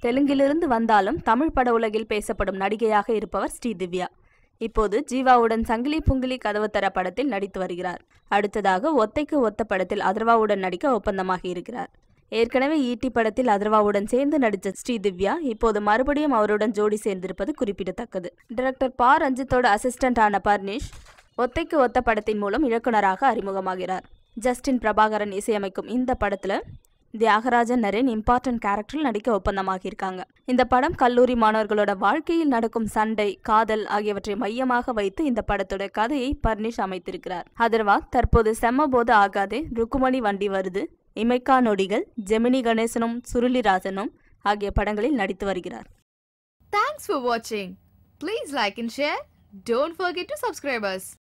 தெலுங்கிலிருந்து வந்தாலும் தமிழ் பட உலகில் பேசப்படும் நடிகையாக இருப்பவர் ஸ்ரீதிவ்யா இப்போது ஜீவாவுடன் சங்கிலி புங்கிலி கதவு தர படத்தில் நடித்து வருகிறார் அடுத்ததாக ஒத்தைக்கு ஒத்த படத்தில் அதர்வாவுடன் நடிக்க ஒப்பந்தமாகி இருக்கிறார் ஏற்கனவே ஈட்டி படத்தில் அதர்வாவுடன் சேர்ந்து நடித்த ஸ்ரீதிவ்யா இப்போது மறுபடியும் அவருடன் ஜோடி சேர்ந்திருப்பது குறிப்பிடத்தக்கது டைரக்டர் பா ரஞ்சித்தோட அசிஸ்டன்ட் ஆன பர்னிஷ் ஒத்தைக்கு ஒத்த படத்தின் மூலம் இயக்குனராக அறிமுகமாகிறார் ஜஸ்டின் பிரபாகரன் இசையமைக்கும் இந்த படத்துல தியாகராஜன் நரேன் இம்பார்ட்டன்ட் கேரக்டரில் நடிக்க ஒப்பந்தமாகியிருக்காங்க இந்த படம் கல்லூரி மாணவர்களோட வாழ்க்கையில் நடக்கும் சண்டை காதல் ஆகியவற்றை மையமாக வைத்து இந்த படத்தோட கதையை பர்னிஷ் அமைத்திருக்கிறார் அதர்வா தற்போது செம்மபோது ஆகாதே ருக்குமணி வண்டி வருது இமைக்கா நொடிகள் ஜெமினி கணேசனும் சுருளிராஜனும் ஆகிய படங்களில் நடித்து வருகிறார் Thanks for watching. Please like and share. Don't forget to subscribe us.